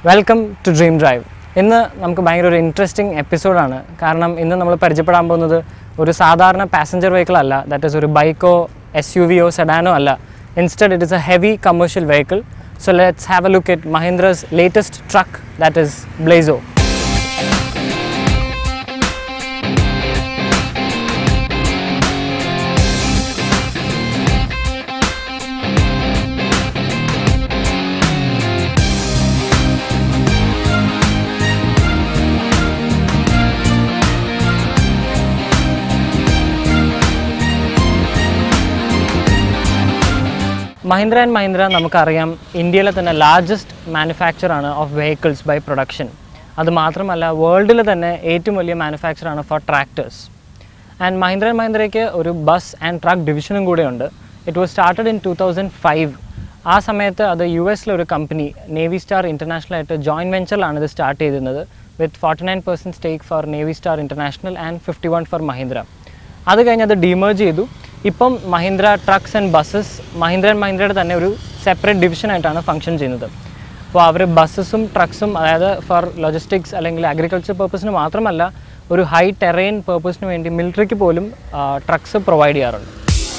welcome to dream drive ഇന്ന് നമുക്ക് ഭയങ്കര ഒരു ഇൻട്രസ്റ്റിംഗ് എപ്പിസോഡാണ് കാരണം ഇന്ന് നമ്മൾ പരിചയപ്പെടാൻ പോകുന്നത് ഒരു സാധാരണ പാസഞ്ചർ വെഹിക്കിൾ അല്ല ദാറ്റ് ഈസ് ഒരു ബൈക്കോ എസ് യു വിയോ സെഡാനോ അല്ല instead it is a heavy commercial vehicle so let's have a look at Mahindra's latest truck that is Blazo Mahindra and Mahindra നമുക്കറിയാം ഇന്ത്യയിലെ തന്നെ ലാർജസ്റ്റ് മാനുഫാക്ചറാണ് ഓഫ് വെഹിക്കിൾസ് ബൈ പ്രൊഡക്ഷൻ അത് മാത്രമല്ല വേൾഡിൽ തന്നെ ഏറ്റവും വലിയ മാനുഫാക്ചറാണ് for tractors and Mahindra and മഹീന്ദ്രയ്ക്ക് ഒരു ബസ് ആൻഡ് ട്രക്ക് ഡിവിഷനും കൂടെയുണ്ട് it was started in to thousand five ആ സമയത്ത് അത് യു എസിലെ ഒരു കമ്പനി നേവി സ്റ്റാർ ഇൻ്റർനാഷണൽ ആയിട്ട് ജോയിൻറ്റ് വെഞ്ചറിലാണ് ഇത് സ്റ്റാർട്ട് ചെയ്തിരുന്നത് with forty nine percent stake for Navistar International and fifty one for Mahindra അത് കഴിഞ്ഞ് അത് ഡിമേർജ് ചെയ്തു ഇപ്പം Mahindra trucks and buses Mahindra and മഹീന്ദ്രയുടെ തന്നെ ഒരു സെപ്പറേറ്റ് ഡിവിഷൻ ആയിട്ടാണ് ഫംഗ്ഷൻ ചെയ്യുന്നത് അപ്പോൾ അവർ ബസ്സസും ട്രക്സും അതായത് ഫോർ ലോജിസ്റ്റിക്സ് അല്ലെങ്കിൽ അഗ്രികൾച്ചർ പർപ്പസിന് മാത്രമല്ല ഒരു ഹൈ ടെറൈൻ പർപ്പസിന് വേണ്ടി മിലിറ്ററിക്ക് പോലും ട്രക്സ് പ്രൊവൈഡ് ചെയ്യാറുണ്ട്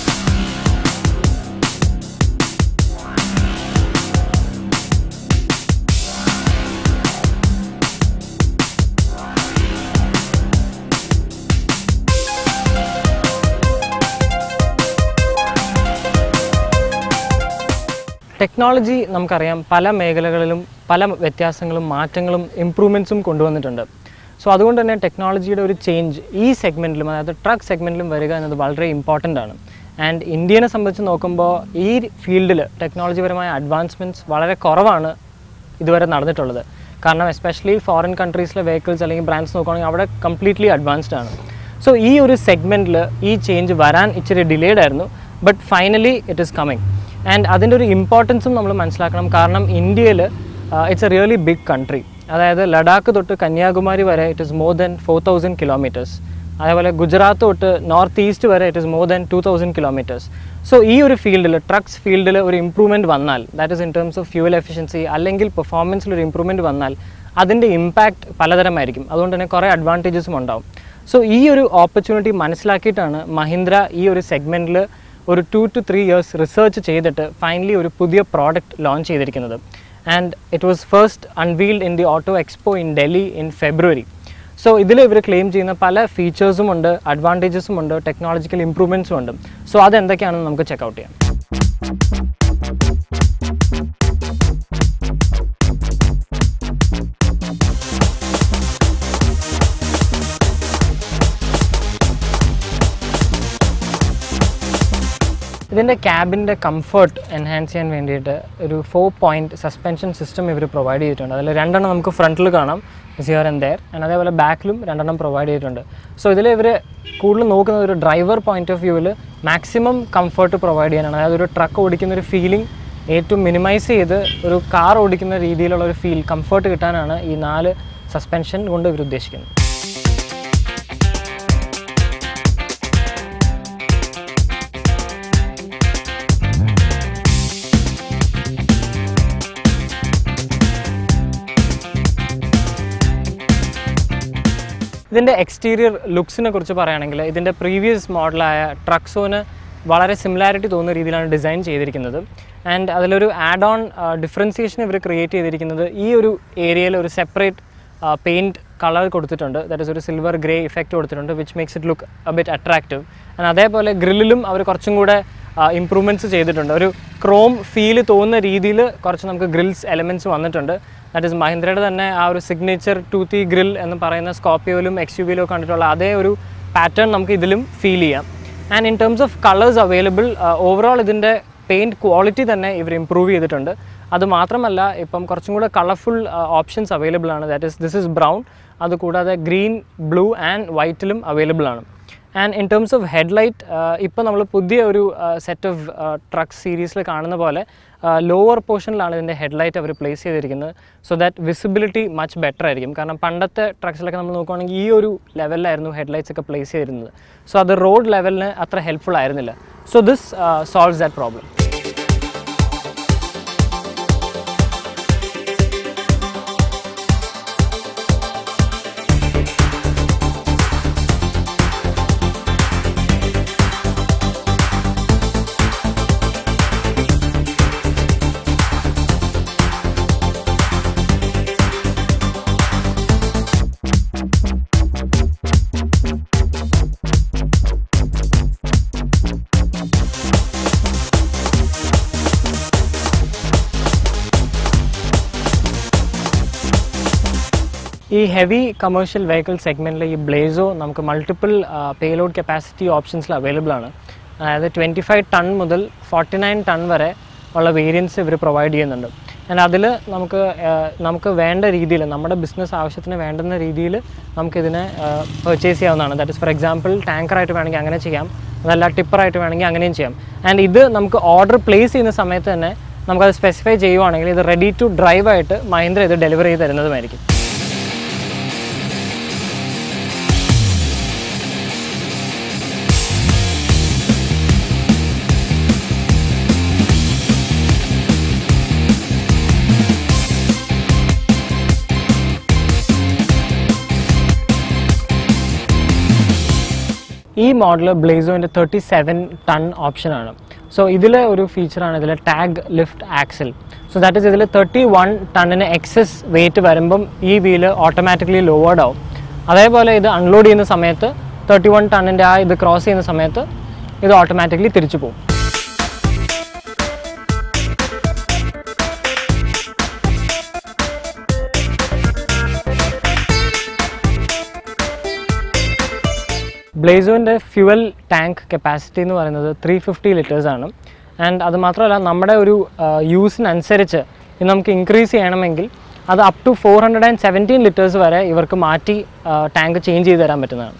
ടെക്നോളജി നമുക്കറിയാം പല മേഖലകളിലും പല വ്യത്യാസങ്ങളും മാറ്റങ്ങളും ഇമ്പ്രൂവ്മെൻറ്റ്സും കൊണ്ടുവന്നിട്ടുണ്ട് സോ അതുകൊണ്ട് തന്നെ ടെക്നോളജിയുടെ ഒരു ചേഞ്ച് ഈ സെഗ്മെൻറ്റിലും അതായത് ട്രക്ക് സെഗ്മെൻറ്റിലും വരിക എന്നത് വളരെ ഇമ്പോർട്ടൻ്റ് ആണ് ആൻഡ് ഇന്ത്യനെ സംബന്ധിച്ച് നോക്കുമ്പോൾ ഈ ഫീൽഡിൽ ടെക്നോളജിപരമായ അഡ്വാൻസ്മെൻറ്റ്സ് വളരെ കുറവാണ് ഇതുവരെ നടന്നിട്ടുള്ളത് കാരണം എസ്പെഷ്യലി ഫോറിൻ കൺട്രീസിലെ വെഹിക്കിൾസ് അല്ലെങ്കിൽ ബ്രാൻഡ്സ് നോക്കുകയാണെങ്കിൽ അവിടെ കംപ്ലീറ്റ്ലി അഡ്വാൻസ്ഡ് ആണ് സോ ഈ ഒരു സെഗ്മെൻറ്റിൽ ഈ ചേഞ്ച് വരാൻ ഇച്ചിരി ഡിലേഡ് ആയിരുന്നു but finally it is coming and അതിൻ്റെ ഒരു ഇമ്പോർട്ടൻസും നമ്മൾ മനസ്സിലാക്കണം കാരണം ഇന്ത്യയിൽ it's a really big country അതായത് ലഡാക്ക് തൊട്ട് കന്യാകുമാരി വരെ it is more than four thousand kilometres അതേപോലെ ഗുജറാത്ത് തൊട്ട് നോർത്ത് ഈസ്റ്റ് വരെ it is more than two thousand kilometres so ഈ ഒരു ഫീൽഡിൽ ട്രക്സ് ഫീൽഡിൽ ഒരു ഇമ്പ്രൂവ്മെൻറ്റ് വന്നാൽ that is in terms of fuel efficiency അല്ലെങ്കിൽ പെർഫോമൻസിൽ ഒരു ഇമ്പ്രൂവ്മെൻറ്റ് വന്നാൽ അതിൻ്റെ ഇമ്പാക്റ്റ് പലതരമായിരിക്കും അതുകൊണ്ട് തന്നെ കുറേ അഡ്വാൻറ്റേജസും ഉണ്ടാവും സോ ഈ ഒരു ഓപ്പർച്യൂണിറ്റി മനസ്സിലാക്കിയിട്ടാണ് മഹീന്ദ്ര ഈ ഒരു സെഗ്മെൻറ്റിൽ ഒരു two two three years research ചെയ്തിട്ട് ഫൈനലി ഒരു പുതിയ പ്രോഡക്റ്റ് ലോഞ്ച് ചെയ്തിരിക്കുന്നത് and it was first unveiled in the auto expo in Delhi in February so ഇതിൽ ഇവർ ക്ലെയിം ചെയ്യുന്ന പല ഫീച്ചേഴ്സും ഉണ്ട് അഡ്വാൻറ്റേജസും ഉണ്ട് ടെക്നോളജിക്കൽ ഇമ്പ്രൂവ്മെൻറ്റ്സും ഉണ്ട് സോ അതെന്തൊക്കെയാണെന്ന് നമുക്ക് ചെക്കൗട്ട് ചെയ്യാം ഇതിൻ്റെ ക്യാബിൻ്റെ കംഫർട്ട് എൻഹാൻസ് ചെയ്യാൻ വേണ്ടിയിട്ട് ഒരു ഫോർ പോയിൻറ്റ് സസ്പെൻഷൻ സിസ്റ്റം ഇവർ പ്രൊവൈഡ് ചെയ്തിട്ടുണ്ട് അതിൽ രണ്ടെണ്ണം നമുക്ക് ഫ്രണ്ടിൽ കാണാം സിയർ ആൻഡ് ദയർ ആൻഡ് അതേപോലെ ബാക്കിലും രണ്ടെണ്ണം പ്രൊവൈഡ് ചെയ്തിട്ടുണ്ട് സോ ഇതിൽ ഇവർ കൂടുതൽ നോക്കുന്നത് ഒരു ഡ്രൈവർ പോയിന്റ് ഓഫ് വ്യൂവിൽ മാക്സിമം കംഫർട്ട് പ്രൊവൈഡ് ചെയ്യാനാണ് അതായത് ഒരു ട്രക്ക് ഓടിക്കുന്ന ഒരു ഫീലിംഗ് ഏറ്റവും മിനിമൈസ് ചെയ്ത് ഒരു കാർ ഓടിക്കുന്ന രീതിയിലുള്ള ഒരു ഫീൽ കംഫർട്ട് കിട്ടാനാണ് ഈ നാല് സസ്പെൻഷൻ കൊണ്ട് ഇവർ ഉദ്ദേശിക്കുന്നത് ഇതിൻ്റെ എക്സ്റ്റീരിയർ ലുക്സിനെ കുറിച്ച് പറയുകയാണെങ്കിൽ ഇതിൻ്റെ പ്രീവിയസ് മോഡലായ ട്രക്സോന് വളരെ സിമിലാരിറ്റി തോന്നുന്ന രീതിയിലാണ് ഡിസൈൻ ചെയ്തിരിക്കുന്നത് ആൻഡ് അതിലൊരു ആഡ് ഓൺ ഡിഫറൻസിയേഷൻ ഇവർ ക്രിയേറ്റ് ചെയ്തിരിക്കുന്നത് ഈ ഒരു ഏരിയയിൽ ഒരു സെപ്പറേറ്റ് പെയിൻറ്റ് കളർ കൊടുത്തിട്ടുണ്ട് ദാറ്റ് ഇസ് ഒരു സിൽവർ ഗ്രേ ഇഫക്റ്റ് കൊടുത്തിട്ടുണ്ട് which makes it look a bit attractive and അതേപോലെ ഗ്രില്ലിലും അവർ കുറച്ചും കൂടെ ഇമ്പ്രൂവ്മെൻറ്റ്സ് ചെയ്തിട്ടുണ്ട് ഒരു ക്രോം ഫീൽ തോന്നുന്ന രീതിയിൽ കുറച്ച് നമുക്ക് ഗ്രിൽസ് എലമെൻറ്റ്സ് വന്നിട്ടുണ്ട് ദാറ്റ് ഇസ് മഹീന്ദ്രയുടെ തന്നെ ആ ഒരു സിഗ്നേച്ചർ ടൂത്തി ഗ്രിൽ എന്ന് പറയുന്ന സ്കോപ്പിയോയിലും എക്സ് യു വിയിലും കണ്ടിട്ടുള്ള അതേ ഒരു പാറ്റേൺ നമുക്ക് ഇതിലും ഫീൽ ചെയ്യാം and in terms of colours available overall ഇതിൻ്റെ പെയിൻറ്റ് ക്വാളിറ്റി തന്നെ ഇവർ ഇമ്പ്രൂവ് ചെയ്തിട്ടുണ്ട് അത് മാത്രമല്ല ഇപ്പം കുറച്ചും കൂടെ കളർഫുൾ ഓപ്ഷൻസ് അവൈലബിൾ ആണ് that is this is brown അതുകൂടാതെ ഗ്രീൻ ബ്ലൂ ആൻഡ് വൈറ്റിലും അവൈലബിൾ ആണ് and in terms of headlight ഇപ്പോൾ നമ്മൾ പുതിയ ഒരു സെറ്റ് ഓഫ് ട്രക്ക് സീരീസിൽ കാണുന്ന പോലെ ലോവർ പോർഷനിലാണ് ഇതിൻ്റെ ഹെഡ്ലൈറ്റ് അവർ പ്ലേസ് ചെയ്തിരിക്കുന്നത് so that visibility much better ആയിരിക്കും കാരണം പണ്ടത്തെ ട്രക്സിലൊക്കെ നമ്മൾ നോക്കുകയാണെങ്കിൽ ഈ ഒരു ലെവലിലായിരുന്നു ഹെഡ്ലൈറ്റ്സ് ഒക്കെ പ്ലേസ് ചെയ്തിരുന്നത് സോ അത് റോഡ് ലെവലിന് അത്ര ഹെൽപ്ഫുൾ ആയിരുന്നില്ല so this solves that problem ഈ ഹെവി കമേഴ്ഷ്യൽ വെഹിക്കിൾ സെഗ്മെൻറ്റിൽ ഈ ബ്ലേസോ നമുക്ക് മൾട്ടിപ്പിൾ പേലോഡ് കപ്പാസിറ്റി ഓപ്ഷൻസിൽ അവൈലബിൾ ആണ് അതായത് ട്വൻറ്റി ഫൈവ് ടൺ മുതൽ ഫോർട്ടി നയൻ ടൺ വരെ ഉള്ള വേരിയൻസ് ഇവർ പ്രൊവൈഡ് ചെയ്യുന്നുണ്ട് ആൻഡ് അതിൽ നമുക്ക് ആ, നമുക്ക് വേണ്ട രീതിയിൽ നമ്മുടെ ബിസിനസ് ആവശ്യത്തിന് വേണ്ടുന്ന രീതിയിൽ നമുക്കിതിനെ പർച്ചേസ് ചെയ്യാവുന്നതാണ് ദാറ്റ് ഇസ് ഫോർ എക്സാമ്പിൾ ടാങ്കറായിട്ട് വേണമെങ്കിൽ അങ്ങനെ ചെയ്യാം അതല്ല ടിപ്പറായിട്ട് വേണമെങ്കിൽ അങ്ങനെയും ചെയ്യാം ആൻഡ് ഇത് നമുക്ക് ഓർഡർ പ്ലേസ് ചെയ്യുന്ന സമയത്ത് തന്നെ നമുക്കത് സ്പെസിഫൈ ചെയ്യുവാണെങ്കിൽ ഇത് റെഡി ടു ഡ്രൈവ് ആയിട്ട് മഹീന്ദ്ര ഇത് ഡെലിവറി ചെയ്ത് തരുന്നതുമായിരിക്കും ഈ മോഡൽ ബ്ലേസോൻ്റെ തേർട്ടി സെവൻ ടൺ ഓപ്ഷനാണ് സോ ഇതിൽ ഒരു ഫീച്ചറാണ് ഇതിൽ tag lift axle so that is ഇതിൽ തേർട്ടി വൺ ടണ്ണിന് എക്സസ് വെയിറ്റ് വരുമ്പം ഈ വീല് ഓട്ടോമാറ്റിക്കലി ലോവേഡ് ആവും അതേപോലെ ഇത് അൺലോഡ് ചെയ്യുന്ന സമയത്ത് തേർട്ടി വൺ ടണ്ണിൻ്റെ ആ ഇത് ക്രോസ് ചെയ്യുന്ന സമയത്ത് ഇത് ഓട്ടോമാറ്റിക്കലി തിരിച്ചു പോകും ബ്ലേസോൻ്റെ ഫ്യുവൽ ടാങ്ക് കപ്പാസിറ്റി എന്ന് പറയുന്നത് ത്രീ ഫിഫ്റ്റി ലിറ്റേഴ്സ് ആണ് ആൻഡ് അത് മാത്രമല്ല നമ്മുടെ ഒരു യൂസിനനുസരിച്ച് ഇത് നമുക്ക് ഇൻക്രീസ് ചെയ്യണമെങ്കിൽ അത് up to four hundred and seventeen litres വരെ ഇവർക്ക് മാറ്റി ടാങ്ക് ചേഞ്ച് ചെയ്ത് തരാൻ പറ്റുന്നതാണ്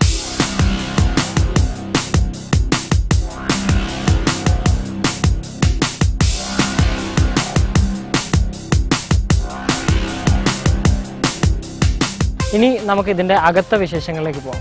ഇനി നമുക്ക് ഇതിൻ്റെ അകത്ത വിശേഷങ്ങളിലേക്ക് പോകാം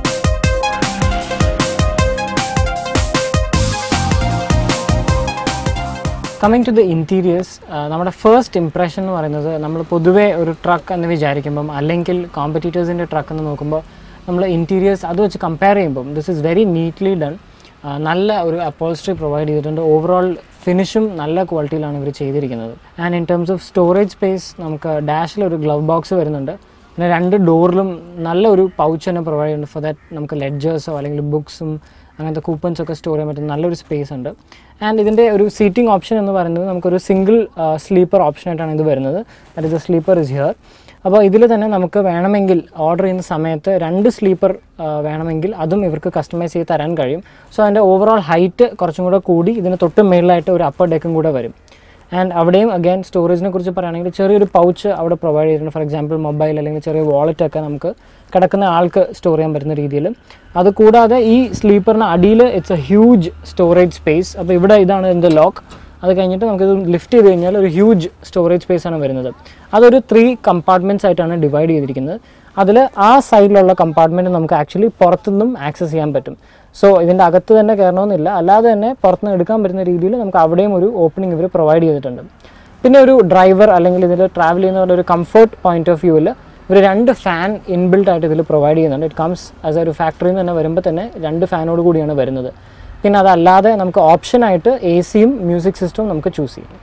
കമ്മിങ് ടു ദ ഇൻറ്റീരിയേഴ്സ് നമ്മുടെ ഫസ്റ്റ് ഇംപ്രഷൻ എന്ന് പറയുന്നത് നമ്മൾ പൊതുവേ ഒരു ട്രക്ക് എന്ന് വിചാരിക്കുമ്പം അല്ലെങ്കിൽ കോമ്പറ്റീറ്റേഴ്സിൻ്റെ ട്രക്ക് എന്ന് നോക്കുമ്പോൾ നമ്മൾ ഇൻറ്റീരിയേഴ്സ് അത് വെച്ച് കമ്പയർ ചെയ്യുമ്പം this is very neatly done നല്ല ഒരു അപ്പോൾസ്ട്രി പ്രൊവൈഡ് ചെയ്തിട്ടുണ്ട് ഓവറോൾ ഫിനിഷും നല്ല ക്വാളിറ്റിയിലാണ് ഇവർ ചെയ്തിരിക്കുന്നത് and in terms of storage space നമുക്ക് ഡാഷിൽ ഒരു ഗ്ലവ് ബോക്സ് വരുന്നുണ്ട് പിന്നെ രണ്ട് ഡോറിലും നല്ല ഒരു പൗച്ച് തന്നെ പ്രൊവൈഡ് ചെയ്യുന്നുണ്ട് ഫോർ ദാറ്റ് നമുക്ക് ലെഡ്ജേഴ്സോ അല്ലെങ്കിൽ ബുക്സും അങ്ങനത്തെ കൂപ്പൺസ് ഒക്കെ സ്റ്റോർ ചെയ്യാൻ പറ്റുന്ന നല്ലൊരു സ്പേസ് ഉണ്ട് ആൻഡ് ഇതിൻ്റെ ഒരു സീറ്റിംഗ് ഓപ്ഷൻ എന്ന് പറയുന്നത് നമുക്കൊരു സിംഗിൾ സ്ലീപ്പർ ഓപ്ഷനായിട്ടാണ് ഇത് വരുന്നത് that is a sleeper is here അപ്പോൾ ഇതിൽ തന്നെ നമുക്ക് വേണമെങ്കിൽ ഓർഡർ ചെയ്യുന്ന സമയത്ത് രണ്ട് സ്ലീപ്പർ വേണമെങ്കിൽ അതും ഇവർക്ക് കസ്റ്റമൈസ് ചെയ്ത് തരാൻ കഴിയും സോ അതിൻ്റെ ഓവറോൾ ഹൈറ്റ് കുറച്ചും കൂടെ കൂടി ഇതിന് തൊട്ട് മേളിലായിട്ട് ഒരു അപ്പർ ഡെക്കും കൂടെ വരും ആൻഡ് അവിടെയും അഗൈൻ സ്റ്റോറേജിനെ കുറിച്ച് പറയുകയാണെങ്കിൽ ചെറിയൊരു പൗച്ച് അവിടെ പ്രൊവൈഡ് ചെയ്തിട്ടുണ്ട് ഫോർ എക്സാമ്പിൾ മൊബൈൽ അല്ലെങ്കിൽ ചെറിയ വാളറ്റ് ഒക്കെ നമുക്ക് കിടക്കുന്ന ആൾക്ക് സ്റ്റോർ ചെയ്യാൻ പറ്റുന്ന രീതിയിൽ അത് കൂടാതെ ഈ സ്ലീപ്പറിന് അടിയിൽ it's a huge storage space അപ്പോൾ ഇവിടെ ഇതാണ് ഇതിൻ്റെ ലോക്ക് അത് കഴിഞ്ഞിട്ട് നമുക്കിത് ലിഫ്റ്റ് ചെയ്ത് കഴിഞ്ഞാൽ ഒരു ഹ്യൂജ് സ്റ്റോറേജ് സ്പേസ് ആണ് വരുന്നത് അതൊരു ത്രീ കമ്പാർട്ട്മെൻറ്റ്സ് ആയിട്ടാണ് ഡിവൈഡ് ചെയ്തിരിക്കുന്നത് അതിൽ ആ സൈഡിലുള്ള കമ്പാർട്ട്മെൻറ്റ് നമുക്ക് ആക്ച്വലി പുറത്തുനിന്നും ആക്സസ് ചെയ്യാൻ പറ്റും സോ ഇതിൻ്റെ അകത്ത് തന്നെ കയറണമെന്നില്ല അല്ലാതെ തന്നെ പുറത്തുനിന്ന് എടുക്കാൻ പറ്റുന്ന രീതിയിൽ നമുക്ക് അവിടെയും ഒരു ഓപ്പണിംഗ് ഇവർ പ്രൊവൈഡ് ചെയ്തിട്ടുണ്ട് പിന്നെ ഒരു ഡ്രൈവർ അല്ലെങ്കിൽ ഇതിൽ ട്രാവൽ ചെയ്യുന്നവരുടെ ഒരു കംഫർട്ട് പോയിന്റ് ഓഫ് വ്യൂവിൽ ഇവർ രണ്ട് ഫാൻ ഇൻബിൽട്ട് ആയിട്ട് ഇതിൽ പ്രൊവൈഡ് ചെയ്യുന്നുണ്ട് ഇറ്റ് കംസ് ആസ് ഒരു ഫാക്ടറിയിൽ നിന്ന് തന്നെ വരുമ്പോൾ തന്നെ രണ്ട് ഫാനോട് കൂടിയാണ് വരുന്നത് പിന്നെ അതല്ലാതെ നമുക്ക് ഓപ്ഷനായിട്ട് എ സിയും മ്യൂസിക് സിസ്റ്റവും നമുക്ക് ചൂസ് ചെയ്യാം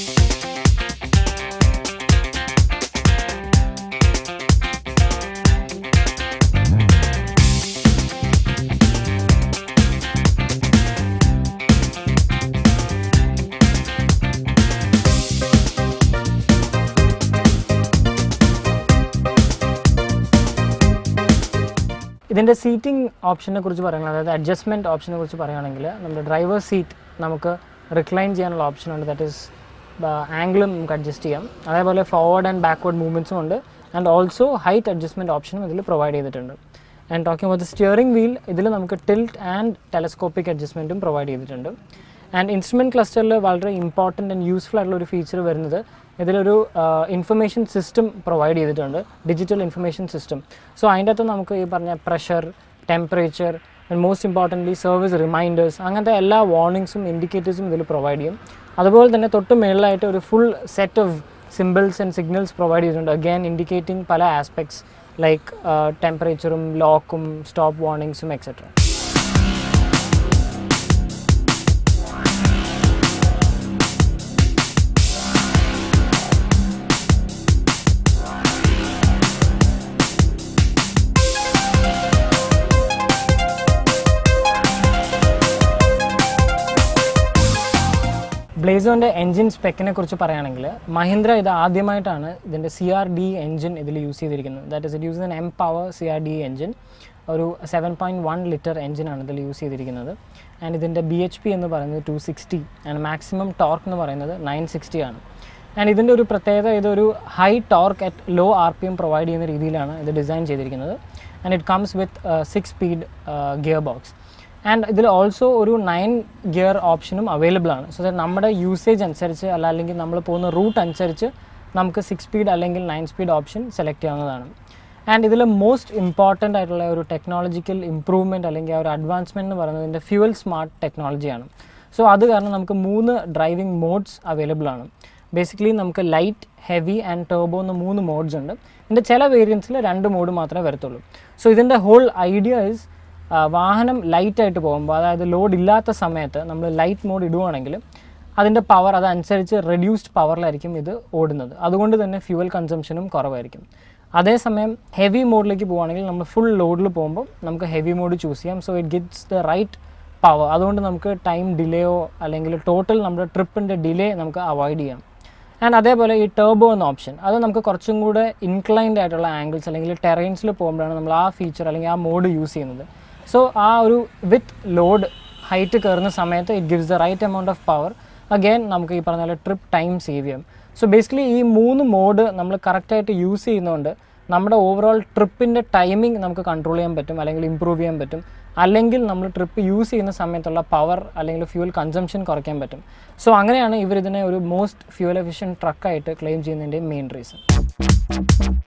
ഇതിൻ്റെ സീറ്റിംഗ് ഓപ്ഷനെ കുറിച്ച് പറയുകയാണെങ്കിൽ അതായത് അഡ്ജസ്റ്റ്മെൻറ്റ് ഓപ്ഷനെ കുറിച്ച് പറയുകയാണെങ്കിൽ നമ്മുടെ ഡ്രൈവർ സീറ്റ് നമുക്ക് റിക്ലൈൻ ചെയ്യാനുള്ള ഓപ്ഷൻ ഉണ്ട് ദാറ്റ് ഈസ് ആംഗിളും നമുക്ക് അഡ്ജസ്റ്റ് ചെയ്യാം അതേപോലെ ഫോർവേഡ് ആൻഡ് ബാക്ക്വേർഡ് മൂവ്മെൻറ്റ്സും ഉണ്ട് ആൻഡ് ഓൾസോ ഹൈറ്റ് അഡ്ജസ്റ്റ്മെൻറ്റ് ഓപ്ഷനും ഇതിൽ പ്രൊവൈഡ് ചെയ്തിട്ടുണ്ട് and talking about the steering wheel ഇതിൽ നമുക്ക് ടിൽറ്റ് ആൻഡ് ടെലസ്കോപ്പിക് അഡ്ജസ്റ്റ്മെൻറ്റും പ്രൊവൈഡ് ചെയ്തിട്ടുണ്ട് ആൻഡ് ഇൻസ്ട്രുമെൻറ്റ് ക്ലസ്റ്ററിൽ വളരെ ഇമ്പോർട്ടൻ്റ് ആൻഡ് യൂസ്ഫുൾ ആയിട്ടുള്ള ഒരു ഫീച്ചർ വരുന്നത് ഇതിലൊരു ഇൻഫർമേഷൻ സിസ്റ്റം പ്രൊവൈഡ് ചെയ്തിട്ടുണ്ട് ഡിജിറ്റൽ ഇൻഫർമേഷൻ സിസ്റ്റം സോ അതിൻ്റെ അകത്ത് നമുക്ക് ഈ പറഞ്ഞ pressure temperature and most importantly service reminders അങ്ങനത്തെ എല്ലാ വാർണിംഗ്സും ഇൻഡിക്കേറ്റേഴ്സും ഇതിൽ പ്രൊവൈഡ് ചെയ്യും അതുപോലെ തന്നെ തൊട്ട് മേളിലായിട്ട് ഒരു full set of symbols and signals provide ചെയ്തിട്ടുണ്ട് അഗൈൻ ഇൻഡിക്കേറ്റിംഗ് പല ആസ്പെക്ട്സ് ലൈക്ക് ടെമ്പറേച്ചറും ലോക്കും സ്റ്റോപ്പ് വാർണിംഗ്സും എക്സെട്ര ബ്ലേസോൻ്റെ എൻജിൻ സ്പെക്കിനെ കുറിച്ച് പറയുകയാണെങ്കിൽ മഹീന്ദ്ര ഇത് ആദ്യമായിട്ടാണ് ഇതിൻ്റെ സി ആർ ഡി എൻജിൻ ഇതിൽ യൂസ് ചെയ്തിരിക്കുന്നത് that is it use N M power C R D engine ഒരു സെവൻ പോയിൻറ്റ് വൺ ലിറ്റർ എൻജിനാണ് ഇതിൽ യൂസ് ചെയ്തിരിക്കുന്നത് ആൻഡ് ഇതിൻ്റെ ബി എച്ച് പി എന്ന് പറയുന്നത് two sixty and maximum torque എന്ന് പറയുന്നത് നയൻ സിക്സ്റ്റി ആണ് ആൻഡ് ഇതിൻ്റെ ഒരു പ്രത്യേകത ഇതൊരു high torque at low R P M provide ചെയ്യുന്ന രീതിയിലാണ് ഇത് ഡിസൈൻ ചെയ്തിരിക്കുന്നത് and it comes with six speed gear box and ഇതിൽ ഓൾസോ ഒരു നയൻ ഗിയർ ഓപ്ഷനും അവൈലബിൾ ആണ് സോ ദാറ്റ് നമ്മുടെ യൂസേജ് അനുസരിച്ച് അല്ല അല്ലെങ്കിൽ നമ്മൾ പോകുന്ന റൂട്ട് അനുസരിച്ച് നമുക്ക് സിക്സ് സ്പീഡ് അല്ലെങ്കിൽ നയൻ സ്പീഡ് ഓപ്ഷൻ സെലക്ട് ചെയ്യാവുന്നതാണ് ആൻഡ് ഇതിൽ മോസ്റ്റ് ഇമ്പോർട്ടൻ്റ് ആയിട്ടുള്ള ഒരു ടെക്നോളജിക്കൽ ഇമ്പ്രൂവ്മെൻറ്റ് അല്ലെങ്കിൽ ആ ഒരു അഡ്വാൻസ്മെൻറ്റ് എന്ന് പറയുന്നത് ഇതിൻ്റെ ഫ്യൂവൽ സ്മാർട്ട് ടെക്നോളജിയാണ് സോ അത് കാരണം നമുക്ക് മൂന്ന് ഡ്രൈവിംഗ് മോഡ്സ് അവൈലബിൾ ആണ് ബേസിക്കലി നമുക്ക് ലൈറ്റ് ഹെവി ആൻഡ് ടേബോ എന്ന് മൂന്ന് മോഡ്സ് ഉണ്ട് ഇതിൻ്റെ ചില വേരിയൻസിൽ രണ്ട് മോഡ് മാത്രമേ വരത്തുള്ളൂ സോ ഇതിൻ്റെ ഹോൾ ഐഡിയ ഇസ് വാഹനം ലൈറ്റായിട്ട് പോകുമ്പോൾ അതായത് ലോഡ് ഇല്ലാത്ത സമയത്ത് നമ്മൾ ലൈറ്റ് മോഡ് ഇടുവാണെങ്കിൽ അതിൻ്റെ പവർ അതനുസരിച്ച് റെഡ്യൂസ്ഡ് പവറിലായിരിക്കും ഇത് ഓടുന്നത് അതുകൊണ്ട് തന്നെ ഫ്യൂവൽ കൺസംഷനും കുറവായിരിക്കും അതേസമയം ഹെവി മോഡിലേക്ക് പോവുകയാണെങ്കിൽ നമ്മൾ ഫുൾ ലോഡിൽ പോകുമ്പോൾ നമുക്ക് ഹെവി മോഡ് ചൂസ് ചെയ്യാം so it gets the right power അതുകൊണ്ട് നമുക്ക് ടൈം ഡിലേയോ അല്ലെങ്കിൽ ടോട്ടൽ നമ്മുടെ ട്രിപ്പിൻ്റെ ഡിലേ നമുക്ക് അവോയ്ഡ് ചെയ്യാം ആൻഡ് അതേപോലെ ഈ ടേബോ എന്ന ഓപ്ഷൻ അത് നമുക്ക് കുറച്ചും കൂടെ ഇൻക്ലൈൻഡ് ആയിട്ടുള്ള ആംഗിൾസ് അല്ലെങ്കിൽ ടെറൈൻസിൽ പോകുമ്പോഴാണ് നമ്മൾ ആ ഫീച്ചർ അല്ലെങ്കിൽ ആ മോഡ് യൂസ് ചെയ്യുന്നത് സോ ആ ഒരു വിത്ത് ലോഡ് ഹൈറ്റ് കയറുന്ന സമയത്ത് it gives the right amount of power again നമുക്ക് ഈ പറഞ്ഞ പോലെ ട്രിപ്പ് ടൈം സേവ് ചെയ്യാം സോ ബേസിക്കലി ഈ മൂന്ന് മോഡ് നമ്മൾ കറക്റ്റായിട്ട് യൂസ് ചെയ്യുന്നതുകൊണ്ട് നമ്മുടെ ഓവറോൾ ട്രിപ്പിൻ്റെ ടൈമിംഗ് നമുക്ക് കൺട്രോൾ ചെയ്യാൻ പറ്റും അല്ലെങ്കിൽ ഇമ്പ്രൂവ് ചെയ്യാൻ പറ്റും അല്ലെങ്കിൽ നമ്മൾ ട്രിപ്പ് യൂസ് ചെയ്യുന്ന സമയത്തുള്ള പവർ അല്ലെങ്കിൽ ഫ്യൂൽ കൺസംഷൻ കുറയ്ക്കാൻ പറ്റും സോ അങ്ങനെയാണ് ഇവർ ഇതിനെ ഒരു മോസ്റ്റ് ഫ്യൂൽ എഫിഷ്യൻ ട്രക്കായിട്ട് ക്ലെയിം ചെയ്യുന്നതിൻ്റെ മെയിൻ റീസൺ